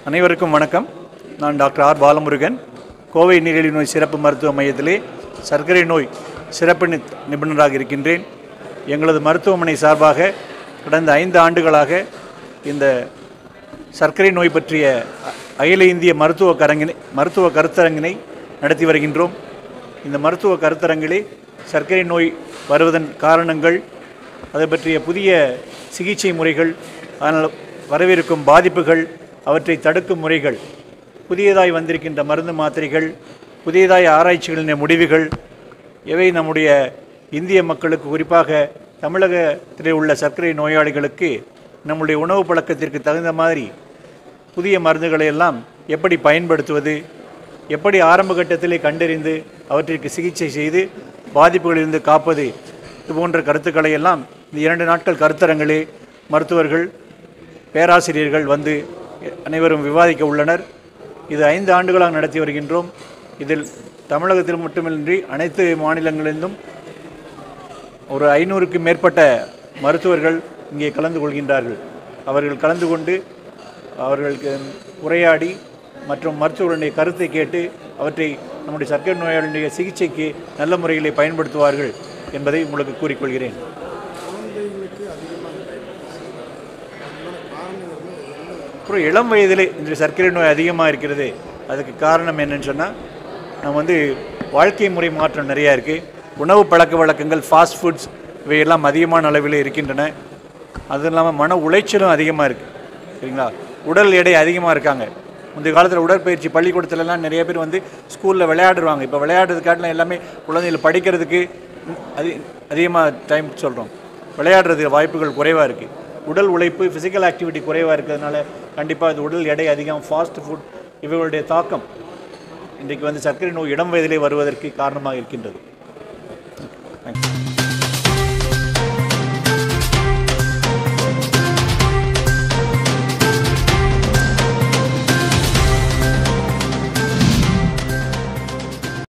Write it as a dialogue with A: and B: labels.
A: அனைவருக்கும் வணக்கம் நான் டாக்டர் ஆர் பாலமுருகன் கோவை நீரிழிவு நோய் சிறப்பு மருத்துவ மையத்திலே சர்க்கரை நோய் சிறப்பு நி- நிபுணராக இருக்கின்றேன் எங்களது மருத்துவமனை சார்பாக கடந்த ஐந்து ஆண்டுகளாக இந்த சர்க்கரை நோய் பற்றிய அ- அகில இந்திய மருத்துவ கரங்கினை மருத்துவ கருத்தரங்கினை நடத்தி வருகின்றோம் இந்த மருத்துவ கருத்தரங்கிலே சர்க்கரை நோய் வருவதன் காரணங்கள் அதை பற்றிய புதிய சிகிச்சை முறைகள் அதனால் வரவிருக்கும் பாதிப்புகள் அவற்றை தடுக்கும் முறைகள் புதியதாய் வந்திருக்கின்ற மருந்து மாத்திரைகள் புதியதாய் ஆராய்ச்சிகளின் முடிவுகள் எவை நம்முடைய இந்திய மக்களுக்கு குறிப்பாக தமிழகத்திலே உள்ள சர்க்கரை நோயாளிகளுக்கு நம்முடைய உணவு பழக்கத்திற்கு தகுந்த மாதிரி புதிய மருந்துகளை எல்லாம் எப்படி பயன்படுத்துவது எப்படி ஆரம்ப கட்டத்திலே கண்டறிந்து அவற்றிற்கு சிகிச்சை செய்து பாதிப்புகளிலிருந்து காப்பது இது போன்ற கருத்துக்களை எல்லாம் இந்த இரண்டு நாட்கள் கருத்தரங்களே மருத்துவர்கள் பேராசிரியர்கள் வந்து அனைவரும் விவாதிக்க உள்ளனர் இது ஐந்து ஆண்டுகளாக நடத்தி வருகின்றோம் இதில் தமிழகத்தில் மட்டுமின்றி அனைத்து மாநிலங்களிலும் ஒரு ஐநூறுக்கும் மேற்பட்ட மருத்துவர்கள் இங்கே கலந்து கொள்கின்றார்கள் அவர்கள் கலந்து கொண்டு அவர்களுக்கு உரையாடி மற்றும் மருத்துவர்களுடைய கருத்தை கேட்டு அவற்றை நம்முடைய சர்க்கரை நோயாளிகளுடைய சிகிச்சைக்கு நல்ல முறையிலே பயன்படுத்துவார்கள் என்பதை உங்களுக்கு கூறிக்கொள்கிறேன் அப்புறம் இளம் வயதிலே இந்த சர்க்கரை நோய் அதிகமாக இருக்கிறது அதுக்கு காரணம் என்னன்னு சொன்னால் நம்ம வந்து வாழ்க்கை முறை மாற்றம் நிறையா இருக்குது உணவு பழக்க வழக்கங்கள் ஃபாஸ்ட் ஃபுட்ஸ் இவையெல்லாம் அதிகமான அளவில் இருக்கின்றன அதுவும் இல்லாமல் மன உளைச்சலும் அதிகமாக இருக்குது சரிங்களா உடல் எடை அதிகமாக இருக்காங்க முந்தைய காலத்தில் உடற்பயிற்சி பள்ளிக்கூடத்துலலாம் நிறைய பேர் வந்து ஸ்கூலில் விளையாடுவாங்க இப்போ விளையாடுறதுக்காட்டிலும் எல்லாமே குழந்தைகள் படிக்கிறதுக்கு அதி அதிகமாக டைம் சொல்கிறோம் விளையாடுறது வாய்ப்புகள் குறைவாக இருக்குது உடல் உழைப்பு ஃபிசிக்கல் ஆக்டிவிட்டி குறைவாக இருக்கிறதுனால கண்டிப்பாக இது உடல் எடை அதிகம் ஃபாஸ்ட் ஃபுட் இவர்களுடைய தாக்கம் இன்றைக்கு வந்து சர்க்கரை நோய் இடம் வயதிலே வருவதற்கு காரணமாக இருக்கின்றது தேங்க்யூ